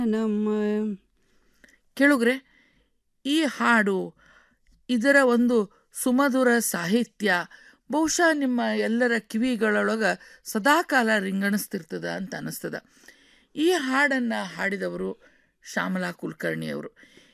ನಮ್ಮ ಕೇಳುಗ್ರೆ ಈ ಹಾಡು ಇದರ ಒಂದು ಸುಮಧುರ ಸಾಹಿತ್ಯ ಬಹುಶಃ ನಿಮ್ಮ ಎಲ್ಲರ ಕಿವಿಗಳೊಳಗೆ ಸದಾಕಾಲ ರಿಂಗಣಿಸ್ತಿರ್ತದ ಅಂತ ಅನ್ನಿಸ್ತದ ಈ ಹಾಡನ್ನು ಹಾಡಿದವರು ಶ್ಯಾಮಲಾ ಕುಲಕರ್ಣಿಯವರು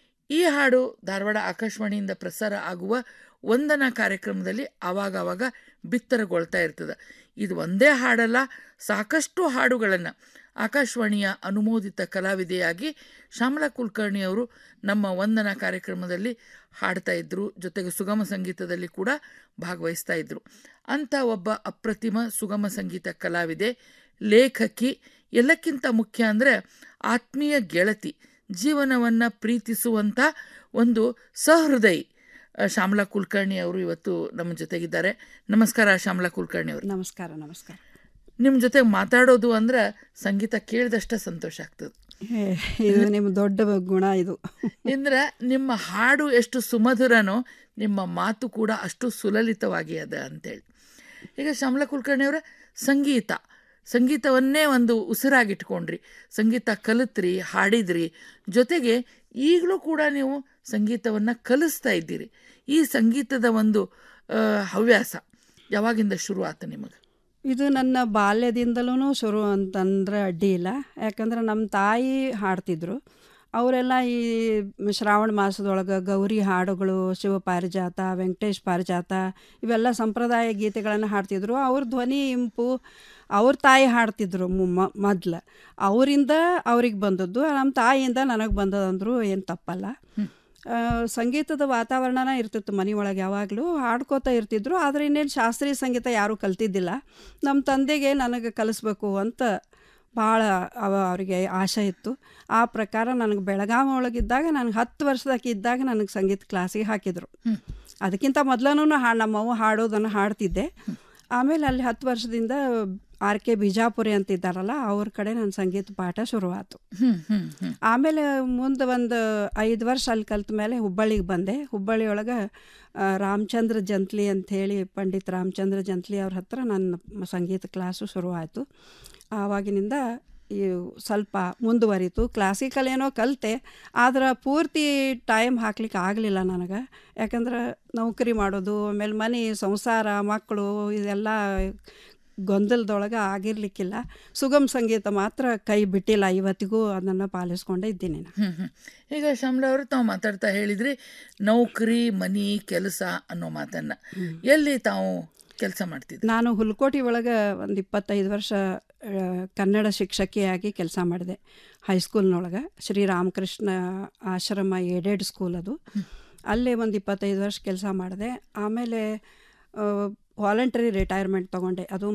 ಈ ಹಾಡು ಧಾರವಾಡ ಆಕಾಶವಾಣಿಯಿಂದ ಪ್ರಸಾರ ಆಗುವ ವಂದನಾ ಕಾರ್ಯಕ್ರಮದಲ್ಲಿ ಆವಾಗವಾಗ ಬಿತ್ತರಗೊಳ್ತಾ ಇರ್ತದೆ ಇದು ಒಂದೇ ಹಾಡಲ್ಲ ಸಾಕಷ್ಟು ಹಾಡುಗಳನ್ನು ಆಕಾಶವಾಣಿಯ ಅನುಮೋದಿತ ಕಲಾವಿದೆಯಾಗಿ ಶ್ಯಾಮಲಾ ಕುಲಕರ್ಣಿಯವರು ನಮ್ಮ ವಂದನಾ ಕಾರ್ಯಕ್ರಮದಲ್ಲಿ ಹಾಡ್ತಾ ಇದ್ದರು ಜೊತೆಗೆ ಸುಗಮ ಸಂಗೀತದಲ್ಲಿ ಕೂಡ ಭಾಗವಹಿಸ್ತಾ ಇದ್ದರು ಅಂಥ ಒಬ್ಬ ಅಪ್ರತಿಮ ಸುಗಮ ಸಂಗೀತ ಕಲಾವಿದೆ ಲೇಖಕಿ ಎಲ್ಲಕ್ಕಿಂತ ಮುಖ್ಯ ಅಂದರೆ ಆತ್ಮೀಯ ಗೆಳತಿ ಜೀವನವನ್ನು ಪ್ರೀತಿಸುವಂಥ ಒಂದು ಸಹೃದಯಿ ಆ, ಶ್ಯಾಮಲಾ ಕುಲಕರ್ಣಿ ಅವರು ಇವತ್ತು ನಮ್ಮ ಜೊತೆಗಿದ್ದಾರೆ ನಮಸ್ಕಾರ ಶ್ಯಾಮಲಾ ಕುಲಕರ್ಣಿ ಅವರು ನಮಸ್ಕಾರ ನಮಸ್ಕಾರ ನಿಮ್ಮ ಜೊತೆ ಮಾತಾಡೋದು ಅಂದ್ರೆ ಸಂಗೀತ ಕೇಳಿದಷ್ಟೇ ಸಂತೋಷ ಆಗ್ತದೆ ಹೇ, ಇದು ನಿಮ್ಮ ದೊಡ್ಡ ಗುಣ ಇದು ಅಂದ್ರೆ ನಿಮ್ಮ ಹಾಡು ಎಷ್ಟು ಸುಮಧುರನೋ ನಿಮ್ಮ ಮಾತು ಕೂಡ ಅಷ್ಟು ಸುಲಲಿತವಾಗಿ ಅದ ಅಂತೇಳಿ ಈಗ ಶ್ಯಾಮಲಾ ಕುಲಕರ್ಣಿ ಅವರ ಸಂಗೀತ ಸಂಗೀತವನ್ನೇ ಒಂದು ಉಸಿರಾಗಿಟ್ಕೊಂಡ್ರಿ ಸಂಗೀತ ಕಲಿತ್ರಿ ಹಾಡಿದ್ರಿ ಜೊತೆಗೆ ಈಗಲೂ ಕೂಡ ನೀವು ಸಂಗೀತವನ್ನು ಕಲಿಸ್ತಾ ಇದ್ದೀರಿ ಈ ಸಂಗೀತದ ಒಂದು ಆ, ಹವ್ಯಾಸ ಯಾವಾಗಿಂದ ಶುರು ಆತ ನಿಮಗೆ ಇದು ನನ್ನ ಬಾಲ್ಯದಿಂದಲೂ ಶುರು ಅಂತಂದ್ರೆ ಅಡ್ಡಿ ಇಲ್ಲ ಯಾಕಂದ್ರೆ ನಮ್ಮ ತಾಯಿ ಹಾಡ್ತಿದ್ರು ಅವರೆಲ್ಲ ಈ ಶ್ರಾವಣ ಮಾಸದೊಳಗೆ ಗೌರಿ ಹಾಡುಗಳು ಶಿವ ಪಾರಿಜಾತ ವೆಂಕಟೇಶ್ ಪಾರಿಜಾತ ಇವೆಲ್ಲ ಸಂಪ್ರದಾಯ ಗೀತೆಗಳನ್ನು ಹಾಡ್ತಿದ್ರು ಅವ್ರ ಧ್ವನಿ ಇಂಪು ಅವ್ರ ತಾಯಿ ಹಾಡ್ತಿದ್ರು ಮೊದ್ಲು ಅವರಿಂದ ಅವ್ರಿಗೆ ಬಂದದ್ದು ನಮ್ಮ ತಾಯಿಯಿಂದ ನನಗೆ ಬಂದದಂದ್ರು ಏನು ತಪ್ಪಲ್ಲ ಆ, ಸಂಗೀತದ ವಾತಾವರಣನ ಇರ್ತಿತ್ತು ಮನೆ ಒಳಗೆ ಯಾವಾಗಲೂ ಹಾಡ್ಕೋತಾ ಇರ್ತಿದ್ರು ಆದರೆ ಇನ್ನೇನು ಶಾಸ್ತ್ರೀಯ ಸಂಗೀತ ಯಾರೂ ಕಲ್ತಿದ್ದಿಲ್ಲ ನಮ್ಮ ತಂದೆಗೆ ನನಗೆ ಕಲಿಸ್ಬೇಕು ಅಂತ ಭಾಳ ಅವ ಅವರಿಗೆ ಆಸೆ ಇತ್ತು ಆ ಪ್ರಕಾರ ನನಗೆ ಬೆಳಗಾವಿ ಒಳಗಿದ್ದಾಗ ನನಗೆ ಹತ್ತು ವರ್ಷದಾಗಿ ಇದ್ದಾಗ ನನಗೆ ಸಂಗೀತ ಕ್ಲಾಸಿಗೆ ಹಾಕಿದರು ಅದಕ್ಕಿಂತ ಮೊದಲೂ ಹಾ ನಮ್ಮವ್ವ ಹಾಡೋದನ್ನು ಹಾಡ್ತಿದ್ದೆ ಆಮೇಲೆ ಅಲ್ಲಿ ಹತ್ತು ವರ್ಷದಿಂದ ಆರ್ ಕೆ ಬಿಜಾಪುರಿ ಅಂತಿದ್ದಾರಲ್ಲ ಅವ್ರ ಕಡೆ ನನ್ನ ಸಂಗೀತ ಪಾಠ ಶುರುವಾಯಿತು ಹ್ಮ್ ಹ್ಮ್ ಹ್ಮ್ ಆಮೇಲೆ ಮುಂದೆ ಒಂದು ಐದು ವರ್ಷ ಅಲ್ಲಿ ಕಲ್ತ ಮೇಲೆ ಹುಬ್ಬಳ್ಳಿಗೆ ಬಂದೆ ಹುಬ್ಬಳ್ಳಿ ಒಳಗೆ ರಾಮಚಂದ್ರ ಜಂತ್ಲಿ ಅಂಥೇಳಿ ಪಂಡಿತ್ ರಾಮಚಂದ್ರ ಜಂತ್ಲಿ ಅವ್ರ ಹತ್ರ ನನ್ನ ಸಂಗೀತ ಕ್ಲಾಸು ಶುರುವಾಯಿತು ಆವಾಗಿನಿಂದ ಈ ಸ್ವಲ್ಪ ಮುಂದುವರಿತು ಕ್ಲಾಸಿಕಲ್ ಏನೋ ಕಲಿತೆ ಆದ್ರೆ ಪೂರ್ತಿ ಟೈಮ್ ಹಾಕ್ಲಿಕ್ಕೆ ಆಗಲಿಲ್ಲ ನನಗೆ ಯಾಕಂದ್ರೆ ನೌಕರಿ ಮಾಡೋದು ಆಮೇಲೆ ಮನೆ ಸಂಸಾರ ಮಕ್ಕಳು ಇದೆಲ್ಲ ಗೊಂದಲದೊಳಗೆ ಆಗಿರ್ಲಿಕ್ಕಿಲ್ಲ ಸುಗಮ ಸಂಗೀತ ಮಾತ್ರ ಕೈ ಬಿಟ್ಟಿಲ್ಲ ಇವತ್ತಿಗೂ ಅದನ್ನು ಪಾಲಿಸ್ಕೊಂಡೇ ಇದ್ದೀನಿ ನಾನು ಹ್ಮ್ ಹ್ಮ್ ಈಗ ಶ್ಯಾಮಲಾ ಅವರು ತಾವು ಮಾತಾಡ್ತಾ ಹೇಳಿದ್ರಿ ನೌಕರಿ ಮನಿ ಕೆಲಸ ಅನ್ನೋ ಮಾತನ್ನ ಎಲ್ಲಿ ತಾವು ಕೆಲಸ ಮಾಡ್ತಿದ್ರಿ ನಾನು ಹುಲ್ಕೋಟಿ ಒಳಗೆ ಒಂದು ಇಪ್ಪತ್ತೈದು ವರ್ಷ ಆ, ಕನ್ನಡ ಶಿಕ್ಷಕಿಯಾಗಿ ಕೆಲಸ ಮಾಡಿದೆ ಹೈಸ್ಕೂಲ್ನೊಳಗೆ ಶ್ರೀರಾಮಕೃಷ್ಣ ಆಶ್ರಮ ಏಡೆಡ್ ಸ್ಕೂಲ್ ಅದು ಅಲ್ಲೇ ಒಂದು ಇಪ್ಪತ್ತೈದು ವರ್ಷ ಕೆಲಸ ಮಾಡಿದೆ ಆಮೇಲೆ ವಾಲಂಟರಿ ರಿಟೈರ್ಮೆಂಟ್ ತೊಗೊಂಡೆ ಅದು